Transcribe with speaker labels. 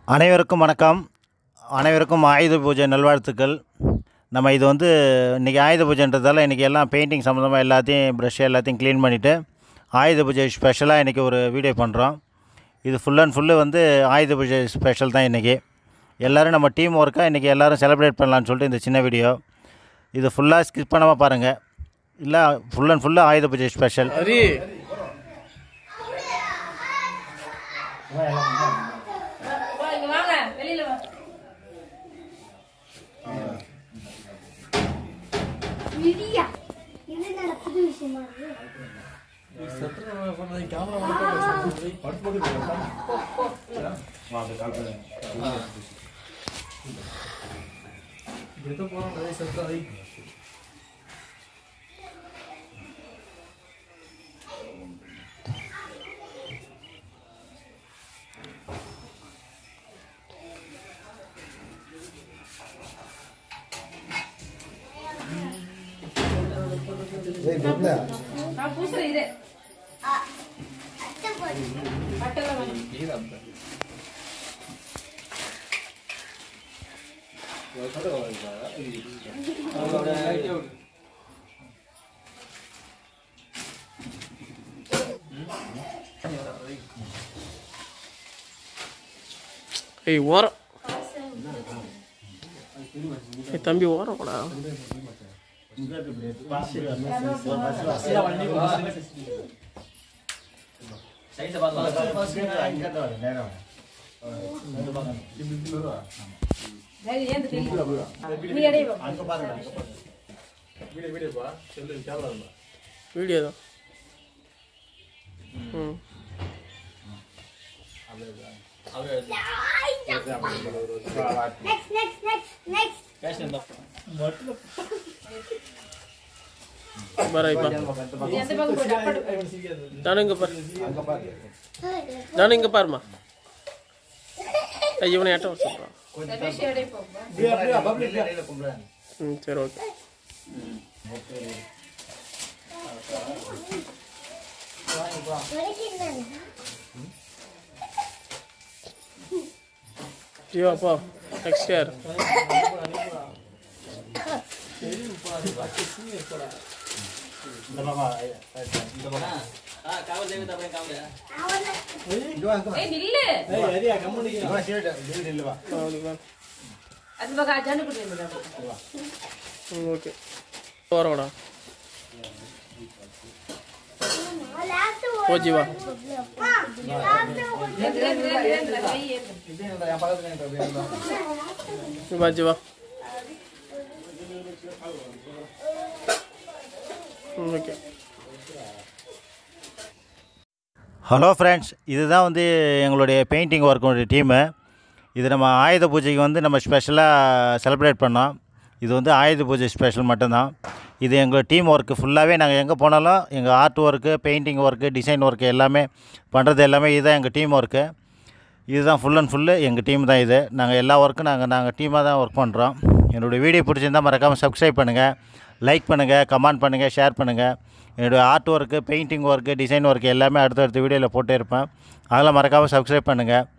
Speaker 1: அனைவருக்கும் வணக்கம் அனைவருக்கும் ஆயுத பூஜை நல்வாழ்த்துக்கள் நம்ம இது வந்து இன்றைக்கி ஆயுத பூஜைன்றதால இன்றைக்கி எல்லாம் பெயிண்டிங் சம்மந்தமாக எல்லாத்தையும் ப்ரஷ் எல்லாத்தையும் க்ளீன் பண்ணிவிட்டு ஆயுத பூஜை ஸ்பெஷலாக இன்றைக்கி ஒரு வீடியோ பண்ணுறோம் இது ஃபுல் அண்ட் ஃபுல்லு வந்து ஆயுத பூஜை ஸ்பெஷல் தான் இன்றைக்கி எல்லோரும் நம்ம டீம் ஒர்க்காக இன்றைக்கி எல்லோரும் செலிப்ரேட் பண்ணலான்னு சொல்லிட்டு இந்த சின்ன வீடியோ இது ஃபுல்லாக ஸ்கிப் பண்ணாமல் பாருங்கள் இல்லை ஃபுல் அண்ட் ஃபுல்லாக ஆயுத பூஜை ஸ்பெஷல்
Speaker 2: ஹரி
Speaker 3: வா, இங்க வாங்க வெளியில வா
Speaker 4: விடியா இது என்ன புது விஷயமா இருக்கு
Speaker 3: நான் பூசுறேன் இது
Speaker 4: அத்தை போடு
Speaker 3: பட்டெல்லாம் வேணும்
Speaker 2: ஏய் ஓரம் ஏய் தம்பி ஓரம் போடா
Speaker 3: சரி, ஏந்து வெளியில. நீ இடையே வா.
Speaker 2: வீடியோ தான் ம்
Speaker 4: நெக்ஸ்ட் நெக்ஸ்ட் நெக்ஸ்ட் நெக்ஸ்ட்
Speaker 2: பாரு இப்ப
Speaker 3: நீ அந்த பக்கம் போயிடு, அப்பாட்ட போயிடு.
Speaker 2: நானும் இங்க பாரு நானும் இங்க பாருமா ஏய், இவனை எட்ட வர சொல்றான்
Speaker 3: ரமேஷ் இடையே போப்பா.
Speaker 2: ம் சரி ஓகே
Speaker 4: வரைக்கும்
Speaker 2: ஜியோ அப்பா நெக்ஸ்ட் இயர்
Speaker 3: ஏய், நில்லு. அந்த பக்கம் ஜன்னு குட்டி நில்லு.
Speaker 2: ம் ஓகே ஓரம்டா
Speaker 4: லாஸ்ட்
Speaker 2: ஓ ஜீவா
Speaker 4: லாஸ்ட்
Speaker 3: ஏந்து, ஏந்து, ஏந்து, ஏந்து, கை ஏந்து.
Speaker 2: ஜீவா ஜீவா ம் ஓகே
Speaker 1: ஹலோ ஃப்ரெண்ட்ஸ் இதுதான் வந்து எங்களுடைய பெயிண்டிங் ஒர்க்குடைய டீமு இது நம்ம ஆயுத பூஜைக்கு வந்து நம்ம ஸ்பெஷலாக செலிப்ரேட் பண்ணோம் இது வந்து ஆயுத பூஜை ஸ்பெஷல் மட்டும்தான் இது எங்கள் டீம் ஒர்க்கு ஃபுல்லாகவே நாங்கள் எங்கே போனாலும் எங்கள் art work painting work design work எல்லாமே பண்ணுறது எல்லாமே இதுதான் எங்கள் டீம் ஒர்க்கு இதுதான் ஃபுல் அண்ட் ஃபுல்லு எங்கள் டீம் தான் இது நாங்கள் எல்லா ஒர்க்கும் நாங்கள் நாங்கள் டீமாக தான் ஒர்க் பண்ணுறோம் என்னுடைய வீடியோ பிடிச்சிருந்தால் மறக்காமல் சப்ஸ்கிரைப் பண்ணுங்கள் லைக் பண்ணுங்கள் கமெண்ட் பண்ணுங்கள் ஷேர் பண்ணுங்கள் என்னுடைய art work painting work design work எல்லாமே அடுத்தடுத்த வீடியோவில் போட்டே இருப்பேன் அதெல்லாம் மறக்காமல் சப்ஸ்கிரைப் பண்ணுங்கள்